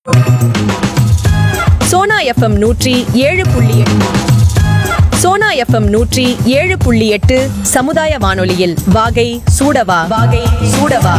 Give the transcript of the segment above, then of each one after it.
Sona FM நூற்றி ஏழு புள்ளி எட்டு சோனா எஃப்எம் நூற்றி ஏழு புள்ளி எட்டு சமுதாய வானொலியில் வாகை சூடவா வாகை சூடவா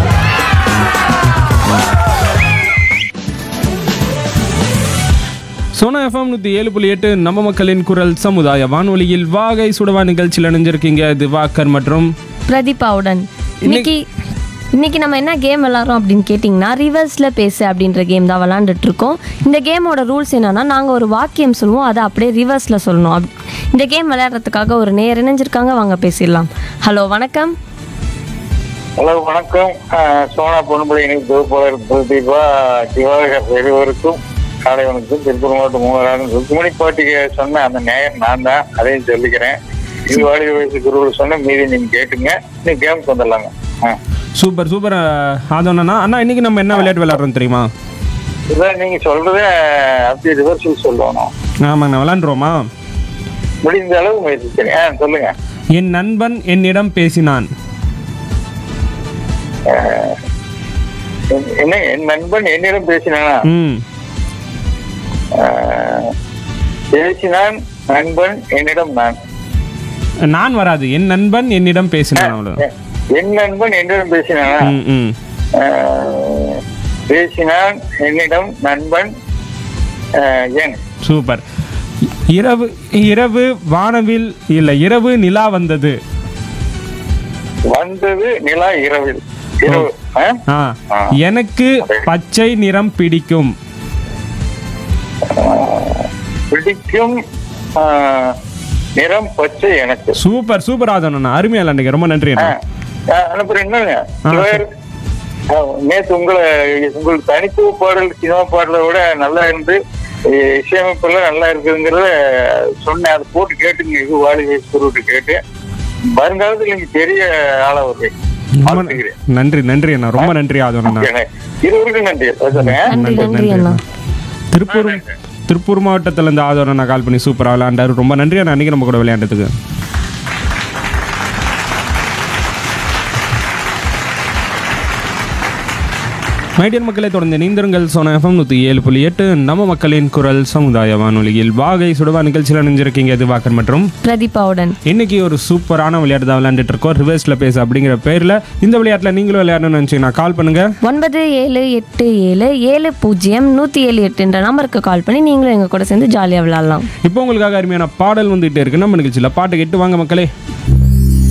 சோனா எஃப்எம் நூற்றி ஏழு புள்ளி எட்டு நம்ம மக்களின் குரல் சமுதாய வானொலியில் வாகை சுடவா நிகழ்ச்சியில் இணைஞ்சிருக்கீங்க திவாகர் மற்றும் பிரதீபாவுடன் இன்னைக்கு இன்னைக்கு நம்ம என்ன கேம் விளாட்றோம் அப்படின்னு கேட்டிங்கன்னா ரிவர்ஸில் பேசு அப்படின்ற கேம் தான் விளாண்டுட்டு இருக்கோம் இந்த கேமோட ரூல்ஸ் என்னன்னா நாங்கள் ஒரு வாக்கியம் சொல்லுவோம் அதை அப்படியே ரிவர்ஸில் சொல்லணும் அப் இந்த கேம் விளையாடுறதுக்காக ஒரு நேர் இணைஞ்சிருக்காங்க வாங்க பேசிடலாம் ஹலோ வணக்கம் ஹலோ வணக்கம் அஹ், சோனா பொன்முடி இணைப்பு தொகுப்பாளர் பிரதீபா திவாகர் இருவருக்கும் காலை வணக்கம் திருப்பூர் மாவட்டம் மூவராகும் ருக்மணி பாட்டிக்கு சொன்ன அந்த நேயர் நான் தான் அதையும் சொல்லிக்கிறேன் இது வாலிப வயசு குருவில் சொன்ன மீதி நீங்க கேட்டுங்க நீ கேமுக்கு வந்துடலாங்க ஆ. சூப்பர் சூப்பர் ஆதோனா அண்ணா இன்னைக்கு நம்ம என்ன விளையாட்டு விளையாடுறோம் தெரியுமா இதான் நீங்க சொல்றத அப்படியே ரிவர்சல் சொல்லணும் ஆமாங்கண்ணா விளையாண்டுருவோமா முடிந்த அளவு முயற்சிக்கிறேன் ஆ, சொல்லுங்க என் நண்பன் என்னிடம் பேசினான் என்- என்ன என் நண்பன் என்னிடம் பேசினானா ம் அஹ், பேசினான் நண்பன் என்னிடம் நான் நான் வராது என் நண்பன் என்னிடம் பேசினான் அவ்வளோ என் நண்பன் என்னிடம் பேசினானா ம் ம் ஆஹ், பேசினான் என்னிடம் நண்பன் ஆஹ், என் சூப்பர் இரவு இரவு வானவில் இல்லை இரவு நிலா வந்தது வந்தது நிலா இரவில் இரவு ஆ? ஆ எனக்கு பச்சை நிறம் பிடிக்கும் பிடிக்கும் ஆஹ், நிறம் பச்சை எனக்கு சூப்பர் சூப்பர் ஆதோனா அருமையா விளையாண்டுங்க ரொம்ப நன்றி அண்ணா ஆஹ், அப்புறம் என்னங்க ஆ, இவர், ஆஹ், நேத்து உங்களை உங்களுக்கு தனித்துவ பாடல் சினிமா பாடலை விட நல்லா இருந்து இ- இசையமைப்பெல்லாம் நல்லா இருக்குதுங்கிறத சொன்னேன் அதை போட்டு கேட்டுங்க இது வாலி வயசு கேட்டு வருங்காலத்தில் நீங்க பெரிய ஆளா வருவீங்க ரொம்ப வாழ்த்துக்கிறேன். நன்றி நன்றி அண்ணா ரொம்ப நன்றி ஆதோனா இருவருக்கும் நன்றி வச்சுறேன். நன்றி நன்றி அண்ணா திருப்பூர் திருப்பூர் மாவட்டத்துல இருந்து ஆதோனா கால் பண்ணி சூப்பரா விளையாண்டாரு ரொம்ப நன்றி அண்ணா அன்னைக்கு நம்ம கூட விளையாண்டதுக்கு மைடியன் மக்களை தொடர்ந்து நீந்திருங்கள் சோனா எஃப்எம் நூற்றி ஏழு புள்ளி எட்டு நம்ம மக்களின் குரல் சமுதாய வானொலியில் வாகை சுடவா நிகழ்ச்சியில் நினைஞ்சிருக்கீங்க திவாகர் மற்றும் பிரதீபாவுடன் இன்னைக்கு ஒரு சூப்பரான விளையாட்டு தான் விளையாண்டுட்டு இருக்கோம் ரிவர்ஸ்ல பேச அப்படிங்கிற பேர்ல இந்த விளையாட்டுல நீங்களும் விளையாடணும்னு நினைச்சீங்கன்னா கால் பண்ணுங்க ஒன்பது ஏழு எட்டு ஏழு ஏழு பூஜ்ஜியம் நூற்றி ஏழு எட்டுன்ற நம்பருக்கு கால் பண்ணி நீங்களும் எங்கள் கூட சேர்ந்து ஜாலியாக விளாட்லாம் இப்போ உங்களுக்காக அருமையான பாடல் வந்துகிட்டே இருக்கு நம்ம நிகழ்ச்சியில் பாட்டு கேட்டு வாங்க மக்களே